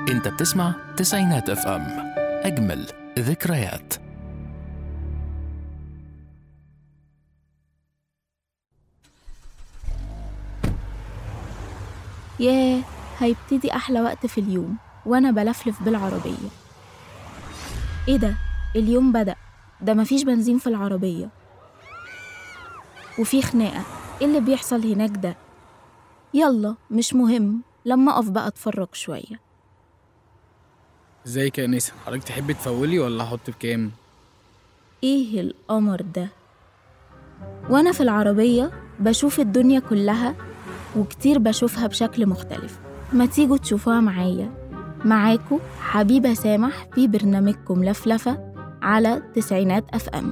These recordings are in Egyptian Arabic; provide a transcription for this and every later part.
انت بتسمع تسعينات اف ام اجمل ذكريات ياه هيبتدي أحلى وقت في اليوم وأنا بلفلف بالعربية إيه ده؟ اليوم بدأ ده مفيش بنزين في العربية وفي خناقة إيه اللي بيحصل هناك ده؟ يلا مش مهم لما أقف بقى أتفرج شوية ازيك يا نسا حضرتك تحبي تفولي ولا احط بكام إيه القمر ده؟ وأنا في العربية بشوف الدنيا كلها وكتير بشوفها بشكل مختلف ما تيجوا تشوفوها معايا معاكو حبيبة سامح في برنامجكم لفلفة على تسعينات أف أم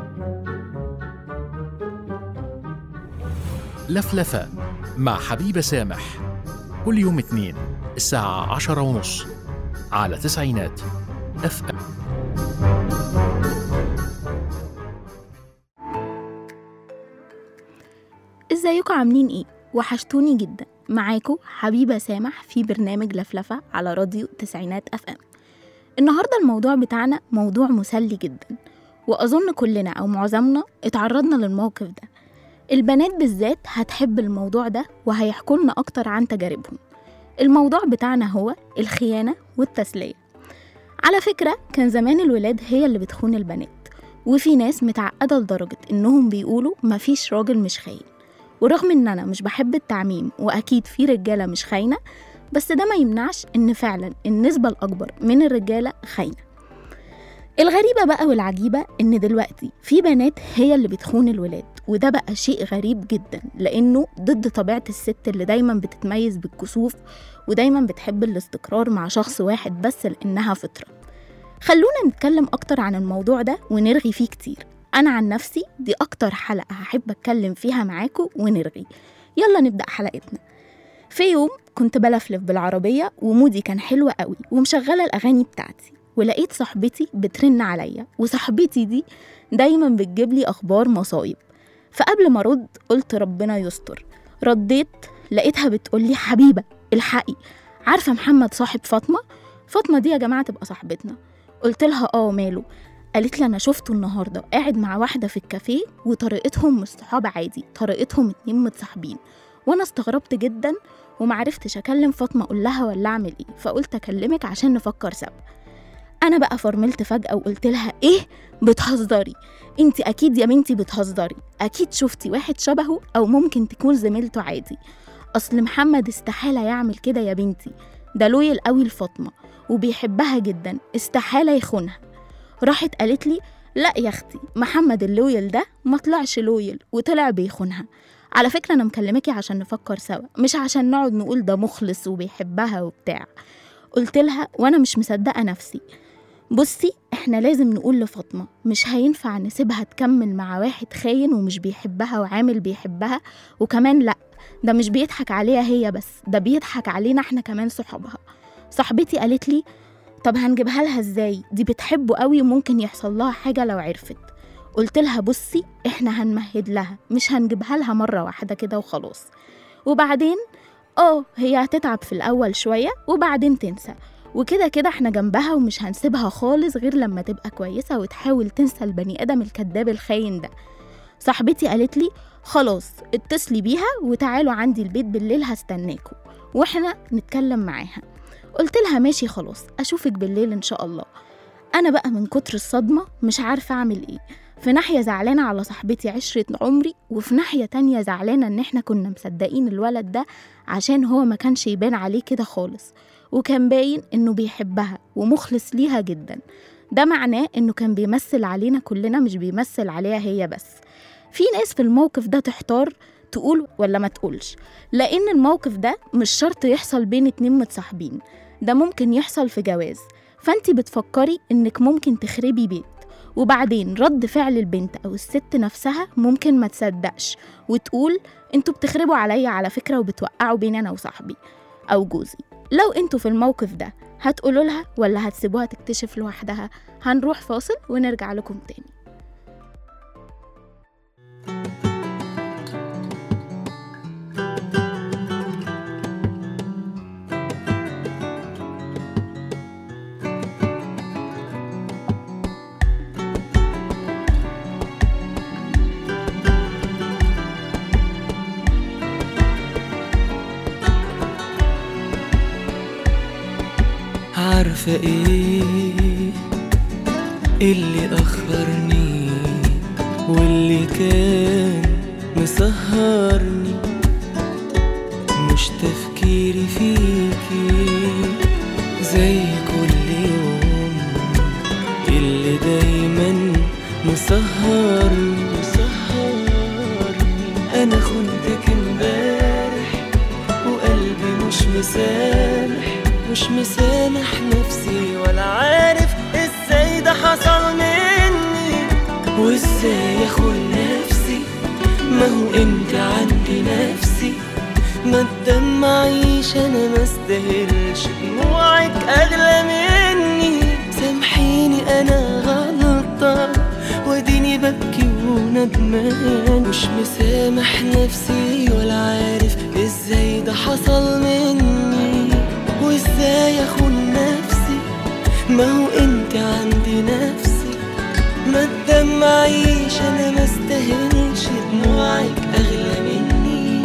لفلفة مع حبيبة سامح كل يوم اثنين الساعة عشرة ونص على تسعينات اف ام ازيكم عاملين ايه؟ وحشتوني جدا معاكو حبيبة سامح في برنامج لفلفة على راديو تسعينات اف ام النهاردة الموضوع بتاعنا موضوع مسلي جدا وأظن كلنا أو معظمنا اتعرضنا للموقف ده البنات بالذات هتحب الموضوع ده وهيحكوا لنا أكتر عن تجاربهم الموضوع بتاعنا هو الخيانة والتسلية على فكرة كان زمان الولاد هي اللي بتخون البنات وفي ناس متعقدة لدرجة إنهم بيقولوا مفيش راجل مش خاين ورغم إن أنا مش بحب التعميم وأكيد في رجالة مش خاينة بس ده ما يمنعش إن فعلا النسبة الأكبر من الرجالة خاينة الغريبة بقى والعجيبة إن دلوقتي في بنات هي اللي بتخون الولاد وده بقى شيء غريب جدا لأنه ضد طبيعة الست اللي دايما بتتميز بالكسوف ودايما بتحب الاستقرار مع شخص واحد بس لأنها فطرة خلونا نتكلم أكتر عن الموضوع ده ونرغي فيه كتير أنا عن نفسي دي أكتر حلقة هحب أتكلم فيها معاكم ونرغي يلا نبدأ حلقتنا في يوم كنت بلفلف بالعربية ومودي كان حلو قوي ومشغلة الأغاني بتاعتي ولقيت صاحبتي بترن عليا وصاحبتي دي دايما بتجيب لي أخبار مصايب فقبل ما أرد قلت ربنا يستر رديت لقيتها بتقولي حبيبة الحقي عارفة محمد صاحب فاطمة فاطمة دي يا جماعة تبقى صاحبتنا قلت لها اه ماله قالت لي انا شفته النهارده قاعد مع واحده في الكافيه وطريقتهم مش صحاب عادي طريقتهم اتنين متصاحبين وانا استغربت جدا ومعرفتش اكلم فاطمه اقول لها ولا اعمل ايه فقلت اكلمك عشان نفكر سوا انا بقى فرملت فجاه وقلت لها ايه بتهزري انت اكيد يا بنتي بتهزري اكيد شفتي واحد شبهه او ممكن تكون زميلته عادي اصل محمد استحاله يعمل كده يا بنتي ده لويل قوي لفاطمه وبيحبها جدا استحاله يخونها راحت قالت لي لا يا اختي محمد اللويل ده ما طلعش لويل وطلع بيخونها على فكرة أنا مكلمكي عشان نفكر سوا مش عشان نقعد نقول ده مخلص وبيحبها وبتاع قلت لها وأنا مش مصدقة نفسي بصي احنا لازم نقول لفاطمة مش هينفع نسيبها تكمل مع واحد خاين ومش بيحبها وعامل بيحبها وكمان لأ ده مش بيضحك عليها هي بس ده بيضحك علينا احنا كمان صحابها صاحبتي قالت لي طب هنجيبها لها ازاي دي بتحبه قوي وممكن يحصل لها حاجة لو عرفت قلت لها بصي احنا هنمهد لها مش هنجيبها لها مرة واحدة كده وخلاص وبعدين اه هي هتتعب في الأول شوية وبعدين تنسى وكده كده احنا جنبها ومش هنسيبها خالص غير لما تبقى كويسة وتحاول تنسى البني آدم الكذاب الخاين ده صاحبتي قالت لي خلاص اتصلي بيها وتعالوا عندي البيت بالليل هستناكوا واحنا نتكلم معاها قلت لها ماشي خلاص اشوفك بالليل ان شاء الله انا بقى من كتر الصدمه مش عارفه اعمل ايه في ناحيه زعلانه على صاحبتي عشره عمري وفي ناحيه تانية زعلانه ان احنا كنا مصدقين الولد ده عشان هو ما كانش يبان عليه كده خالص وكان باين انه بيحبها ومخلص ليها جدا ده معناه انه كان بيمثل علينا كلنا مش بيمثل عليها هي بس في ناس في الموقف ده تحتار تقول ولا ما تقولش لان الموقف ده مش شرط يحصل بين اتنين متصاحبين ده ممكن يحصل في جواز فانت بتفكري انك ممكن تخربي بيت وبعدين رد فعل البنت او الست نفسها ممكن ما تصدقش وتقول انتوا بتخربوا عليا على فكره وبتوقعوا بيني انا وصاحبي او جوزي لو انتوا في الموقف ده هتقولوا لها ولا هتسيبوها تكتشف لوحدها هنروح فاصل ونرجع لكم تاني عارفة ايه اللي أخرني واللي كان مسهرني مش تفكيري فيكي زي كل يوم اللي دايما مسهرني مسهرني انا خنتك امبارح وقلبي مش مسامح مش مسامح نفسي ولا عارف ازاي ده حصل مني وازاي اخون نفسي ما هو انت عندي نفسي ما تدمعيش انا ما استاهلش دموعك اغلى مني سامحيني انا غلطان واديني ببكي وندمان مش مسامح نفسي ولا عارف ازاي ده حصل مني وازاي اخون نفسي ما هو انت عندي نفسي ما تدمعيش انا ما استاهلش دموعك اغلى مني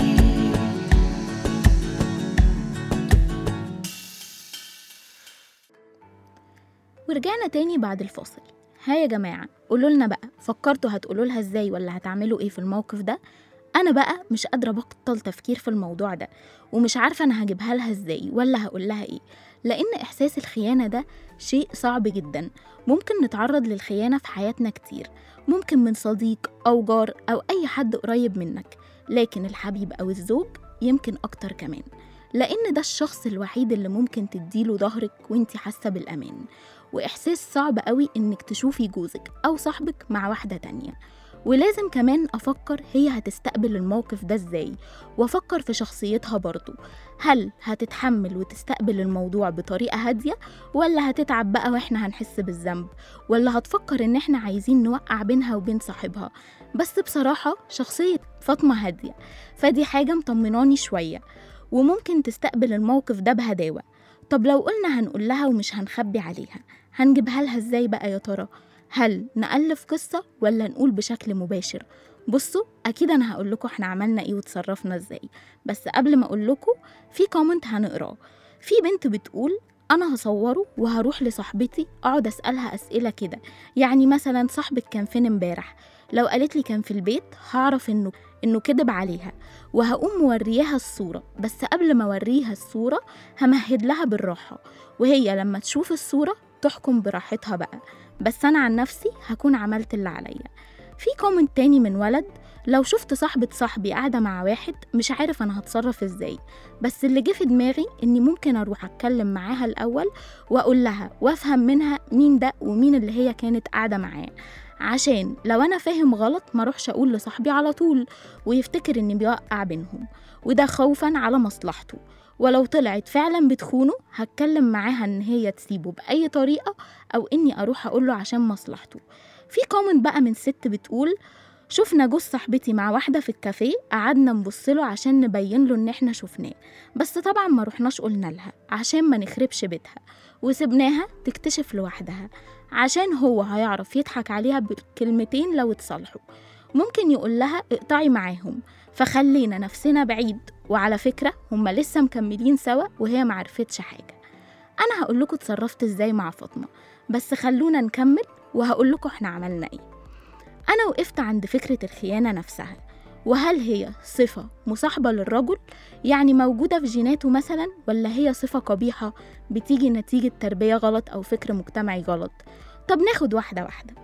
ورجعنا تاني بعد الفاصل ها يا جماعة قولوا لنا بقى فكرتوا هتقولوا لها ازاي ولا هتعملوا ايه في الموقف ده انا بقى مش قادرة ابطل تفكير في الموضوع ده ومش عارفة انا هجيبها لها ازاي ولا هقول لها ايه لان احساس الخيانة ده شيء صعب جدا ممكن نتعرض للخيانة في حياتنا كتير ممكن من صديق او جار او اي حد قريب منك لكن الحبيب او الزوج يمكن اكتر كمان لان ده الشخص الوحيد اللي ممكن تديله ظهرك وانتي حاسة بالامان وإحساس صعب قوي إنك تشوفي جوزك أو صاحبك مع واحدة تانية ولازم كمان أفكر هي هتستقبل الموقف ده إزاي وأفكر في شخصيتها برضو هل هتتحمل وتستقبل الموضوع بطريقة هادية ولا هتتعب بقى وإحنا هنحس بالذنب ولا هتفكر إن إحنا عايزين نوقع بينها وبين صاحبها بس بصراحة شخصية فاطمة هادية فدي حاجة مطمناني شوية وممكن تستقبل الموقف ده بهداوة طب لو قلنا هنقول لها ومش هنخبي عليها هنجيبها لها ازاي بقى يا ترى هل نألف قصة ولا نقول بشكل مباشر بصوا اكيد انا هقول لكم احنا عملنا ايه وتصرفنا ازاي بس قبل ما اقول لكم في كومنت هنقراه في بنت بتقول انا هصوره وهروح لصاحبتي اقعد اسالها اسئله كده يعني مثلا صاحبك كان فين امبارح لو قالت لي كان في البيت هعرف انه انه كذب عليها وهقوم مورياها الصوره بس قبل ما اوريها الصوره همهد لها بالراحه وهي لما تشوف الصوره تحكم براحتها بقى بس انا عن نفسي هكون عملت اللي عليا في كومنت تاني من ولد لو شفت صاحبة صاحبي قاعدة مع واحد مش عارف أنا هتصرف إزاي بس اللي جه في دماغي إني ممكن أروح أتكلم معاها الأول وأقول لها وأفهم منها مين ده ومين اللي هي كانت قاعدة معاه عشان لو أنا فاهم غلط ما أروحش أقول لصاحبي على طول ويفتكر إني بيوقع بينهم وده خوفا على مصلحته ولو طلعت فعلا بتخونه هتكلم معاها إن هي تسيبه بأي طريقة أو إني أروح أقوله عشان مصلحته في كومنت بقى من ست بتقول شفنا جوز صاحبتي مع واحدة في الكافيه قعدنا نبصله عشان نبين له إن إحنا شفناه بس طبعا ما رحناش قلنا لها عشان ما نخربش بيتها وسبناها تكتشف لوحدها عشان هو هيعرف يضحك عليها بكلمتين لو اتصالحوا ممكن يقول لها اقطعي معاهم فخلينا نفسنا بعيد وعلى فكرة هما لسه مكملين سوا وهي معرفتش حاجة أنا هقول لكم اتصرفت ازاي مع فاطمة بس خلونا نكمل وهقول لكم احنا عملنا ايه أنا وقفت عند فكرة الخيانة نفسها وهل هي صفة مصاحبة للرجل يعني موجودة في جيناته مثلا ولا هي صفة قبيحة بتيجي نتيجة تربية غلط أو فكر مجتمعي غلط طب ناخد واحدة واحدة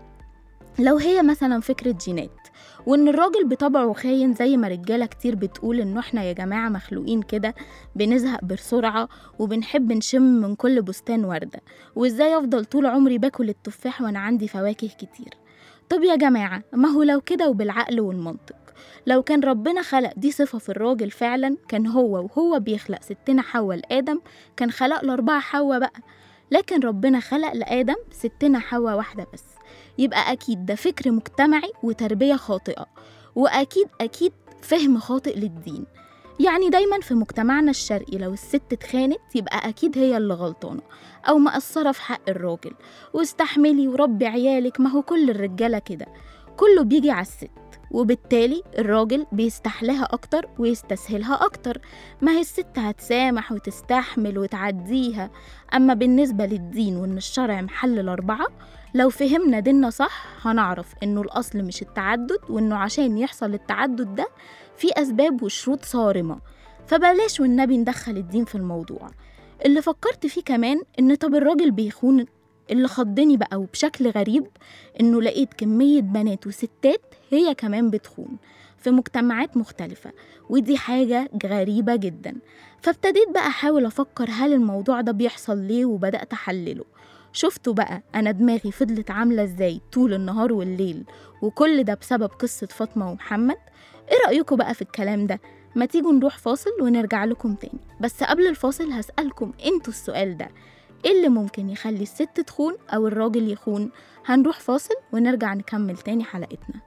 لو هي مثلا فكرة جينات وإن الراجل بطبعه خاين زي ما رجالة كتير بتقول إنه إحنا يا جماعة مخلوقين كده بنزهق بسرعة وبنحب نشم من كل بستان وردة وإزاي أفضل طول عمري باكل التفاح وأنا عندي فواكه كتير طب يا جماعة ما هو لو كده وبالعقل والمنطق لو كان ربنا خلق دي صفة في الراجل فعلا كان هو وهو بيخلق ستنا حواء لآدم كان خلق له أربعة حواء بقى لكن ربنا خلق لآدم ستنا حواء واحدة بس يبقى أكيد ده فكر مجتمعي وتربية خاطئة وأكيد أكيد فهم خاطئ للدين يعني دايما في مجتمعنا الشرقي لو الست اتخانت يبقى أكيد هي اللي غلطانة أو مقصرة في حق الراجل واستحملي وربي عيالك ما هو كل الرجالة كده كله بيجي على الست وبالتالي الراجل بيستحلها أكتر ويستسهلها أكتر ما هي الست هتسامح وتستحمل وتعديها أما بالنسبة للدين وإن الشرع محل الأربعة لو فهمنا ديننا صح هنعرف إنه الأصل مش التعدد وإنه عشان يحصل التعدد ده في أسباب وشروط صارمة فبلاش والنبي ندخل الدين في الموضوع اللي فكرت فيه كمان إن طب الراجل بيخون اللي خضني بقى وبشكل غريب إنه لقيت كمية بنات وستات هي كمان بتخون في مجتمعات مختلفة ودي حاجة غريبة جدا فابتديت بقى أحاول أفكر هل الموضوع ده بيحصل ليه وبدأت أحلله شفتوا بقى أنا دماغي فضلت عاملة إزاي طول النهار والليل وكل ده بسبب قصة فاطمة ومحمد إيه رأيكم بقى في الكلام ده؟ ما تيجوا نروح فاصل ونرجع لكم تاني بس قبل الفاصل هسألكم انتوا السؤال ده ايه اللي ممكن يخلي الست تخون او الراجل يخون هنروح فاصل ونرجع نكمل تاني حلقتنا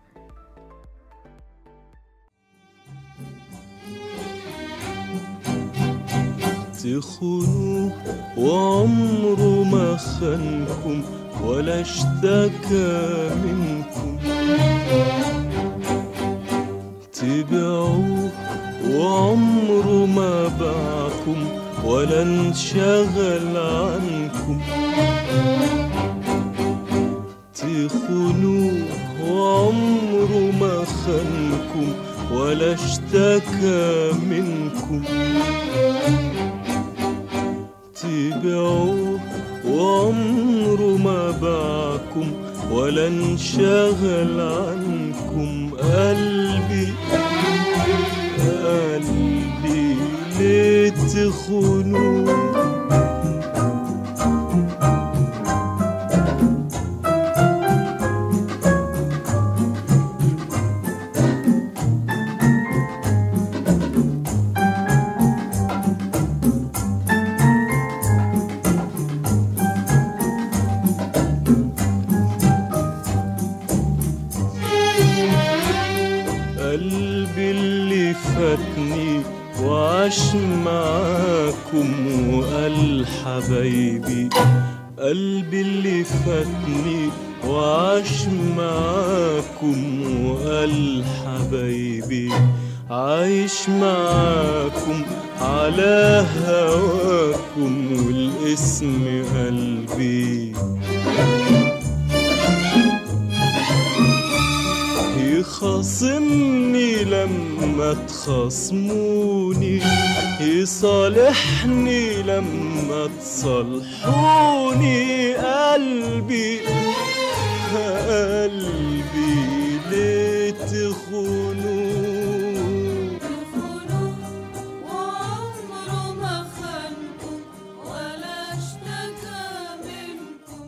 تخونوه وعمره ما خانكم ولا اشتكى منكم تبيعوه وعمره ما باعكم ولا انشغل عنكم تخونوه وعمره ما خانكم ولا اشتكى منكم تبيعوه وعمره ما باعكم ولا انشغل عنكم قلبي قلبي ليه تخونوه قلبي اللي فاتني وعاش معاكم وقال حبايبي قلبي اللي فاتني وعاش معاكم وقال حبايبي عايش معاكم على هواكم والاسم قلبي يخاصمني لما تخاصموني يصالحني لما تصالحوني قلبي قلبي ليه تخونوه وعمره ما خانكم ولا اشتكى منكم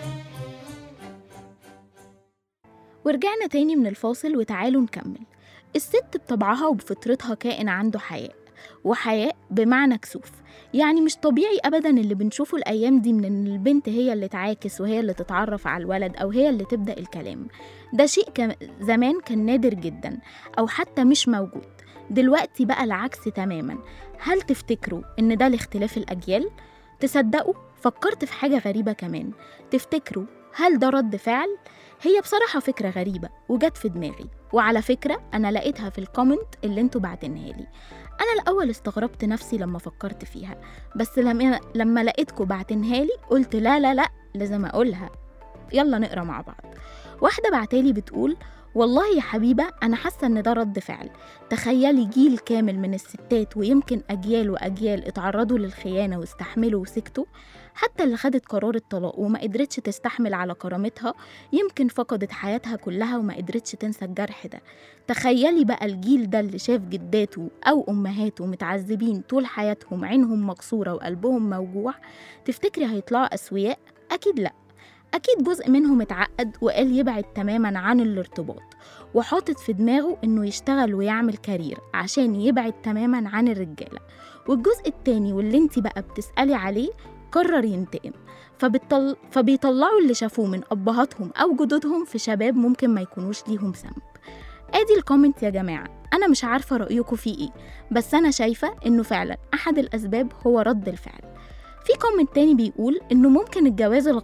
ورجعنا تاني من الفاصل وتعالوا نكمل الست بطبعها وبفطرتها كائن عنده حياء وحياء بمعنى كسوف يعني مش طبيعي ابدا اللي بنشوفه الايام دي من ان البنت هي اللي تعاكس وهي اللي تتعرف على الولد او هي اللي تبدا الكلام ده شيء كان زمان كان نادر جدا او حتى مش موجود دلوقتي بقى العكس تماما هل تفتكروا ان ده لاختلاف الاجيال تصدقوا فكرت في حاجه غريبه كمان تفتكروا هل ده رد فعل هي بصراحة فكرة غريبة وجت في دماغي وعلى فكرة أنا لقيتها في الكومنت اللي انتوا بعتنها لي أنا الأول استغربت نفسي لما فكرت فيها بس لما, لما لقيتكوا بعتنها لي قلت لا لا لا لازم أقولها يلا نقرا مع بعض واحدة بعتالي بتقول والله يا حبيبة أنا حاسة إن ده رد فعل تخيلي جيل كامل من الستات ويمكن أجيال وأجيال اتعرضوا للخيانة واستحملوا وسكتوا حتى اللي خدت قرار الطلاق وما قدرتش تستحمل على كرامتها يمكن فقدت حياتها كلها وما قدرتش تنسى الجرح ده تخيلي بقى الجيل ده اللي شاف جداته أو أمهاته متعذبين طول حياتهم عينهم مكسورة وقلبهم موجوع تفتكري هيطلعوا أسوياء؟ أكيد لأ أكيد جزء منهم اتعقد وقال يبعد تماما عن الارتباط وحاطط في دماغه إنه يشتغل ويعمل كارير عشان يبعد تماما عن الرجالة والجزء التاني واللي انت بقى بتسألي عليه قرر ينتقم فبتطل... فبيطلعوا اللي شافوه من أبهاتهم أو جدودهم في شباب ممكن ما يكونوش ليهم ذنب ادي الكومنت يا جماعة أنا مش عارفة رأيكم فيه إيه بس أنا شايفة إنه فعلا أحد الأسباب هو رد الفعل في كومنت تاني بيقول إنه ممكن الجواز الغصب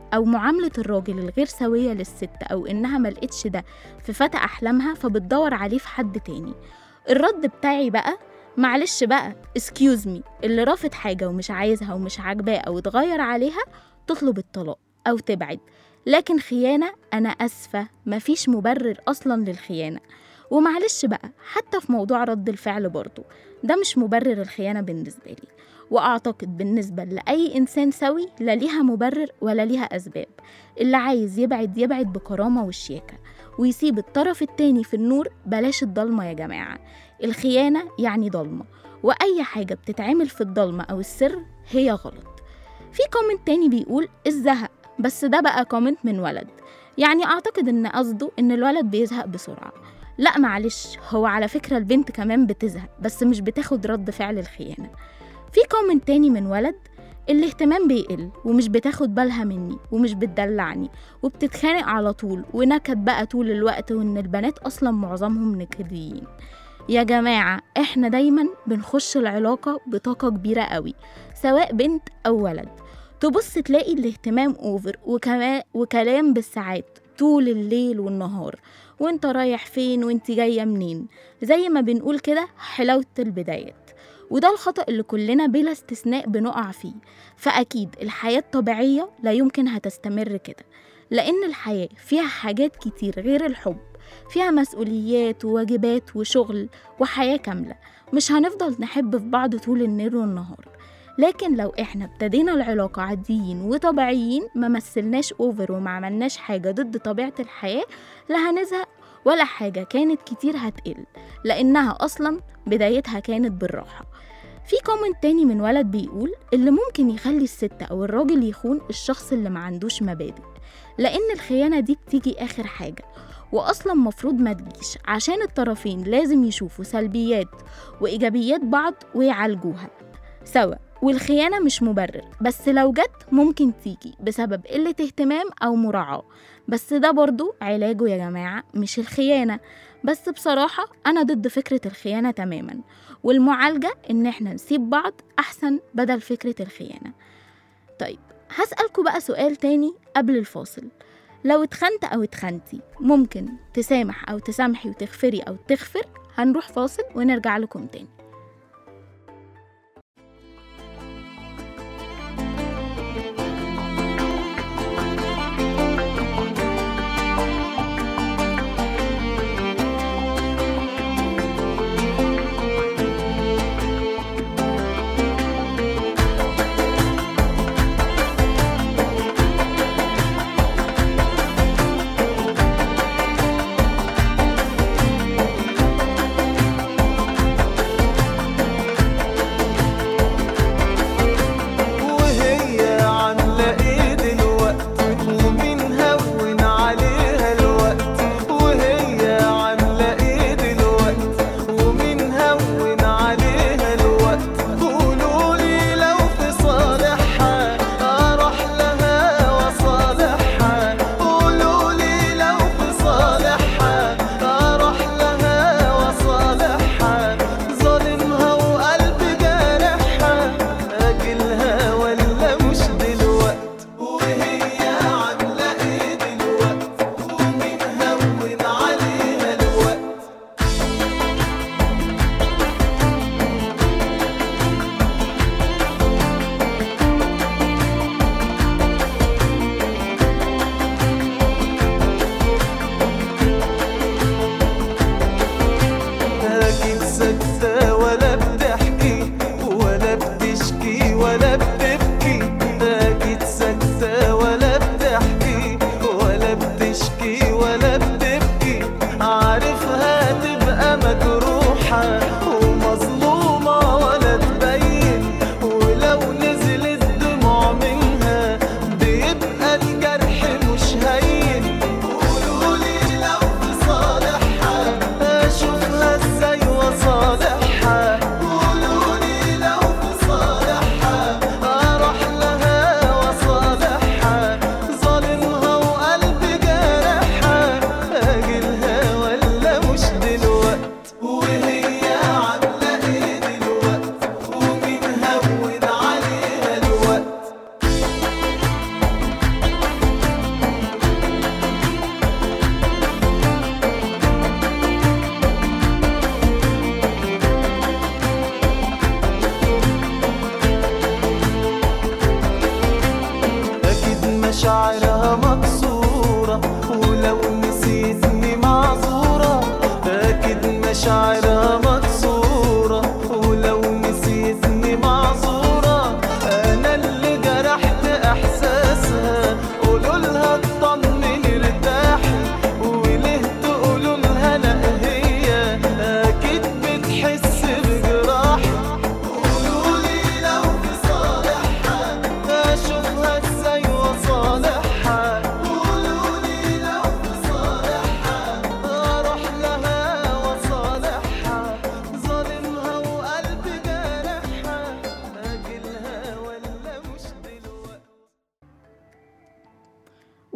أو معاملة الراجل الغير سوية للست أو إنها ملقتش ده في فتى أحلامها فبتدور عليه في حد تاني الرد بتاعي بقى معلش بقى اسكيوز مي اللي رافض حاجة ومش عايزها ومش عاجباه أو اتغير عليها تطلب الطلاق أو تبعد لكن خيانة أنا أسفة مفيش مبرر أصلا للخيانة ومعلش بقى حتى في موضوع رد الفعل برضو ده مش مبرر الخيانة بالنسبة لي وأعتقد بالنسبة لأي إنسان سوي لا ليها مبرر ولا ليها أسباب اللي عايز يبعد يبعد بكرامة وشياكة ويسيب الطرف التاني في النور بلاش الضلمة يا جماعة الخيانة يعني ضلمة وأي حاجة بتتعمل في الضلمة أو السر هي غلط في كومنت تاني بيقول الزهق بس ده بقى كومنت من ولد يعني أعتقد إن قصده إن الولد بيزهق بسرعة لا معلش هو على فكرة البنت كمان بتزهق بس مش بتاخد رد فعل الخيانة في كومنت تاني من ولد الاهتمام بيقل ومش بتاخد بالها مني ومش بتدلعني وبتتخانق على طول ونكد بقى طول الوقت وان البنات اصلا معظمهم نكديين يا جماعة احنا دايما بنخش العلاقة بطاقة كبيرة قوي سواء بنت او ولد تبص تلاقي الاهتمام اوفر وكما وكلام بالساعات طول الليل والنهار وانت رايح فين وانت جاية منين زي ما بنقول كده حلاوة البدايات وده الخطأ اللي كلنا بلا استثناء بنقع فيه فأكيد الحياة الطبيعية لا يمكن هتستمر كده لأن الحياة فيها حاجات كتير غير الحب فيها مسؤوليات وواجبات وشغل وحياة كاملة مش هنفضل نحب في بعض طول الليل والنهار لكن لو احنا ابتدينا العلاقة عاديين وطبيعيين ما مثلناش اوفر وما عملناش حاجة ضد طبيعة الحياة لا هنزهق ولا حاجة كانت كتير هتقل لأنها أصلا بدايتها كانت بالراحة في كومنت تاني من ولد بيقول اللي ممكن يخلي الست أو الراجل يخون الشخص اللي ما عندوش مبادئ لأن الخيانة دي بتيجي آخر حاجة وأصلا مفروض ما تجيش عشان الطرفين لازم يشوفوا سلبيات وإيجابيات بعض ويعالجوها سوا والخيانة مش مبرر بس لو جت ممكن تيجي بسبب قلة اهتمام أو مراعاة بس ده برضو علاجه يا جماعة مش الخيانة بس بصراحة أنا ضد فكرة الخيانة تماما والمعالجة إن احنا نسيب بعض أحسن بدل فكرة الخيانة طيب هسألكوا بقى سؤال تاني قبل الفاصل لو اتخنت أو اتخنتي ممكن تسامح أو تسامحي وتغفري أو تغفر هنروح فاصل ونرجع لكم تاني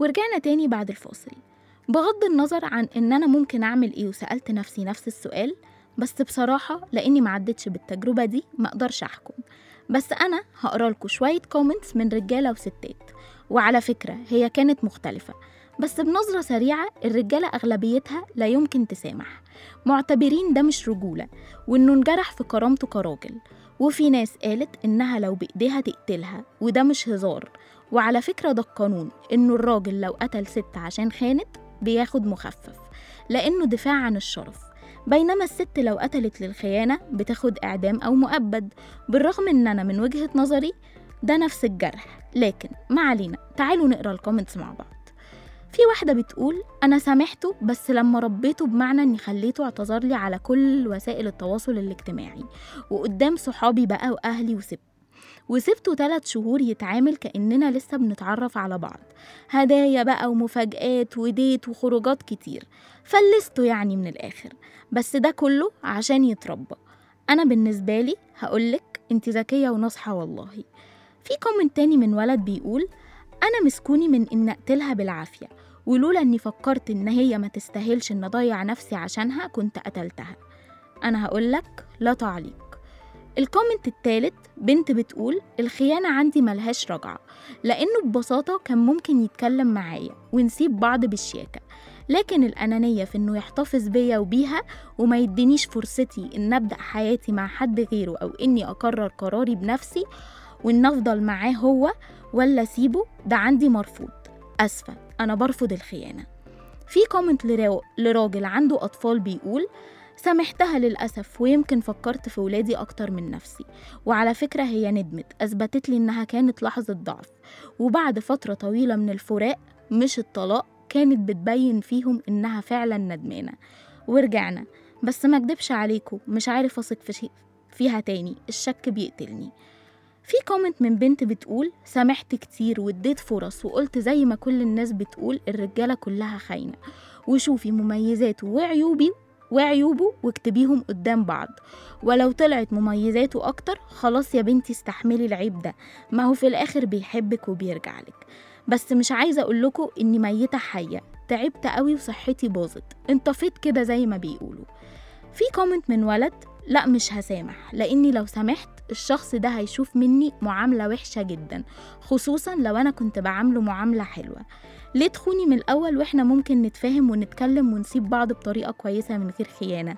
ورجعنا تاني بعد الفاصل بغض النظر عن ان انا ممكن اعمل ايه وسألت نفسي نفس السؤال بس بصراحة لاني ما عدتش بالتجربة دي ما اقدرش احكم بس انا هقرا لكم شوية كومنتس من رجالة وستات وعلى فكرة هي كانت مختلفة بس بنظرة سريعة الرجالة أغلبيتها لا يمكن تسامح معتبرين ده مش رجولة وإنه انجرح في كرامته كراجل وفي ناس قالت إنها لو بإيديها تقتلها وده مش هزار وعلى فكرة ده القانون إنه الراجل لو قتل ست عشان خانت بياخد مخفف لأنه دفاع عن الشرف بينما الست لو قتلت للخيانة بتاخد إعدام أو مؤبد بالرغم إن أنا من وجهة نظري ده نفس الجرح لكن ما علينا تعالوا نقرا الكومنتس مع بعض في واحدة بتقول أنا سامحته بس لما ربيته بمعنى إني خليته اعتذر لي على كل وسائل التواصل الاجتماعي وقدام صحابي بقى وأهلي وسبته وسبته ثلاث شهور يتعامل كأننا لسه بنتعرف على بعض هدايا بقى ومفاجآت وديت وخروجات كتير فلسته يعني من الآخر بس ده كله عشان يتربى أنا بالنسبة لي هقولك انت ذكية وناصحة والله في كومنت تاني من ولد بيقول أنا مسكوني من إن أقتلها بالعافية ولولا إني فكرت إن هي ما تستاهلش إن أضيع نفسي عشانها كنت قتلتها أنا هقولك لا تعليق الكومنت التالت بنت بتقول الخيانة عندي ملهاش رجعة لأنه ببساطة كان ممكن يتكلم معايا ونسيب بعض بالشياكة لكن الأنانية في إنه يحتفظ بيا وبيها وما يدينيش فرصتي إن أبدأ حياتي مع حد غيره أو إني أقرر قراري بنفسي وإن أفضل معاه هو ولا أسيبه ده عندي مرفوض أسفة أنا برفض الخيانة في كومنت لرا- لراجل عنده أطفال بيقول سامحتها للأسف ويمكن فكرت في ولادي أكتر من نفسي وعلى فكرة هي ندمت أثبتت لي إنها كانت لحظة ضعف وبعد فترة طويلة من الفراق مش الطلاق كانت بتبين فيهم إنها فعلا ندمانة ورجعنا بس ما اكدبش عليكم مش عارف أثق في شيء فيها تاني الشك بيقتلني في كومنت من بنت بتقول سامحت كتير واديت فرص وقلت زي ما كل الناس بتقول الرجالة كلها خاينة وشوفي مميزاته وعيوبي وعيوبه واكتبيهم قدام بعض ولو طلعت مميزاته أكتر خلاص يا بنتي استحملي العيب ده ما هو في الآخر بيحبك وبيرجع لك بس مش عايزة أقول لكم إني ميتة حية تعبت قوي وصحتي باظت انطفيت كده زي ما بيقولوا في كومنت من ولد لا مش هسامح لاني لو سامحت الشخص ده هيشوف مني معاملة وحشة جدا خصوصا لو انا كنت بعامله معاملة حلوة ليه تخوني من الاول واحنا ممكن نتفاهم ونتكلم ونسيب بعض بطريقة كويسة من غير خيانة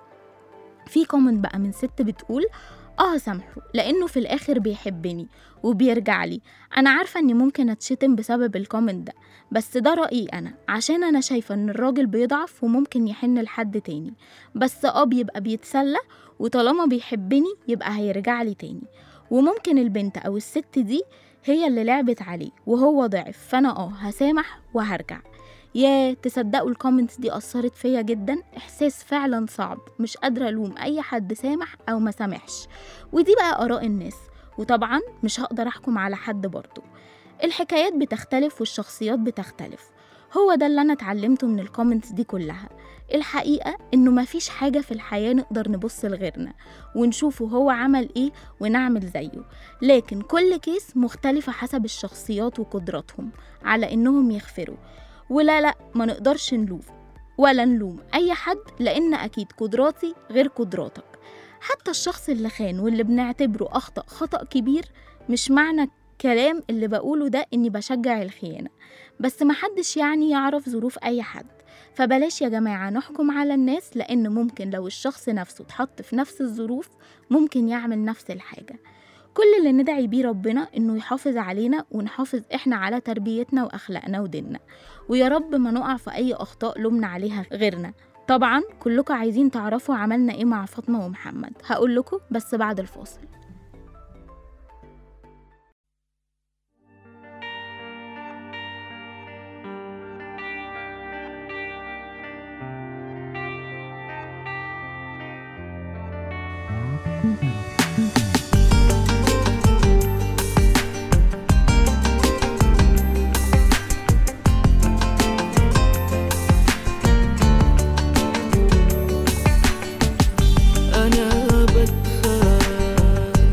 في كومنت بقى من ست بتقول اه سامحه لانه في الاخر بيحبني وبيرجع لي انا عارفه اني ممكن اتشتم بسبب الكومنت ده بس ده رايي انا عشان انا شايفه ان الراجل بيضعف وممكن يحن لحد تاني بس اه بيبقى بيتسلى وطالما بيحبني يبقى هيرجع لي تاني وممكن البنت او الست دي هي اللي لعبت عليه وهو ضعف فانا اه هسامح وهرجع يا تصدقوا الكومنتس دي أثرت فيا جدا إحساس فعلا صعب مش قادرة ألوم أي حد سامح أو ما سامحش ودي بقى آراء الناس وطبعا مش هقدر أحكم على حد برضه الحكايات بتختلف والشخصيات بتختلف هو ده اللي أنا اتعلمته من الكومنتس دي كلها الحقيقة إنه مفيش حاجة في الحياة نقدر نبص لغيرنا ونشوفه هو عمل إيه ونعمل زيه لكن كل كيس مختلفة حسب الشخصيات وقدراتهم على إنهم يغفروا ولا لا ما نقدرش نلوم ولا نلوم أي حد لأن أكيد قدراتي غير قدراتك حتى الشخص اللي خان واللي بنعتبره أخطأ خطأ كبير مش معنى الكلام اللي بقوله ده إني بشجع الخيانة بس محدش يعني يعرف ظروف أي حد فبلاش يا جماعة نحكم على الناس لأن ممكن لو الشخص نفسه اتحط في نفس الظروف ممكن يعمل نفس الحاجة كل اللي ندعي بيه ربنا إنه يحافظ علينا ونحافظ إحنا على تربيتنا وأخلاقنا وديننا ويا رب ما نقع في أي أخطاء لومنا عليها غيرنا طبعا كلكم عايزين تعرفوا عملنا إيه مع فاطمة ومحمد هقول لكم بس بعد الفاصل أنا بتخيل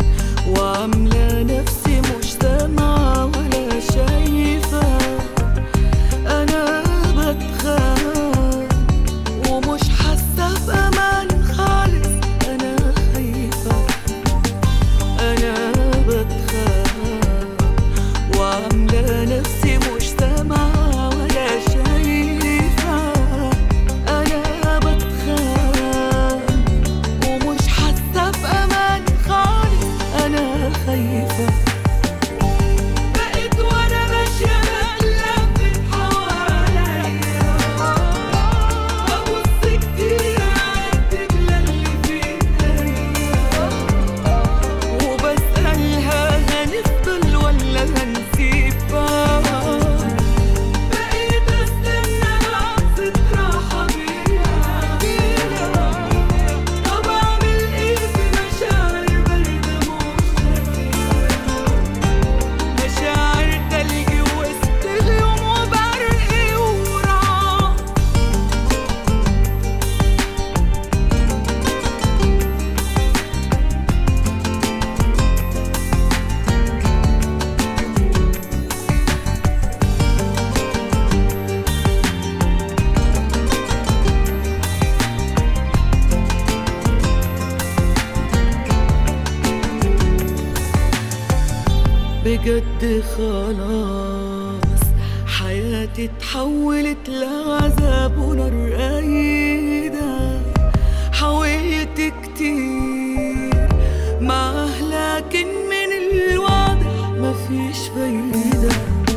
بجد خلاص حياتي اتحولت لعذاب ونار قايدة حاولت كتير معاه لكن من الواضح مفيش فايدة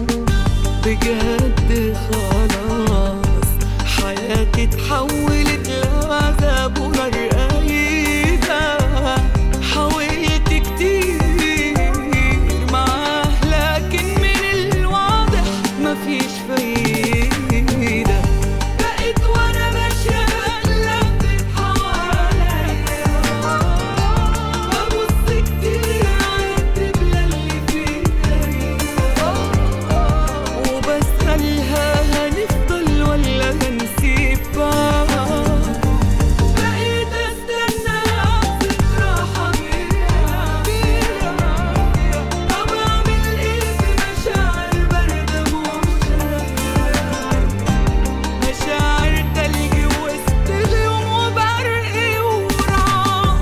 بجد خلاص حياتي اتحولت لعذاب ونار قايدة حاولت كتير معاه لكن من الواضح مفيش فايدة بقيت وانا ماشية بقلب حواليا ببص كتير على الدبلة اللي فيها وبسألها هنفضل ولا هنسيب بعض بقيت استنى لحظة راحة بيها طب اعمل ايه في مشاعر باردة مشاعر تلج وسط غيوم وبرق ورعد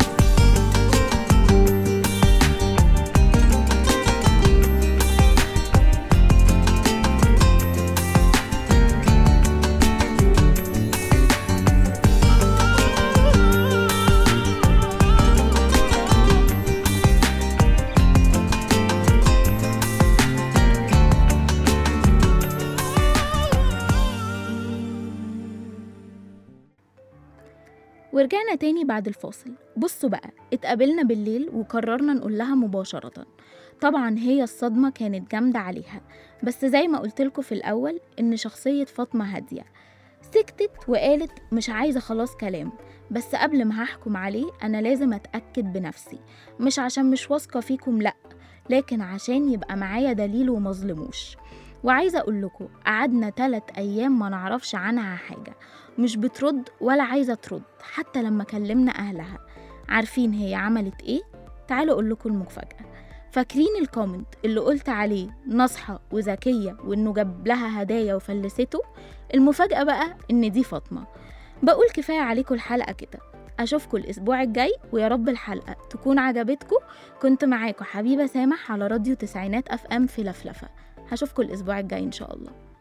ورجعنا تاني بعد الفاصل بصوا بقى اتقابلنا بالليل وقررنا نقول لها مباشرة طبعا هي الصدمة كانت جامدة عليها بس زي ما قلتلكوا في الأول إن شخصية فاطمة هادية سكتت وقالت مش عايزة خلاص كلام بس قبل ما هحكم عليه أنا لازم أتأكد بنفسي مش عشان مش واثقة فيكم لأ لكن عشان يبقى معايا دليل ومظلموش وعايزة أقول لكم قعدنا تلات أيام ما نعرفش عنها حاجة مش بترد ولا عايزة ترد حتى لما كلمنا أهلها عارفين هي عملت إيه؟ تعالوا أقول لكم المفاجأة فاكرين الكومنت اللي قلت عليه ناصحة وذكية وإنه جاب لها هدايا وفلسته؟ المفاجأة بقى إن دي فاطمة بقول كفاية عليكم الحلقة كده أشوفكم الأسبوع الجاي ويا رب الحلقة تكون عجبتكم كنت معاكم حبيبة سامح على راديو تسعينات أف أم في لفلفة هشوفكم الأسبوع الجاي إن شاء الله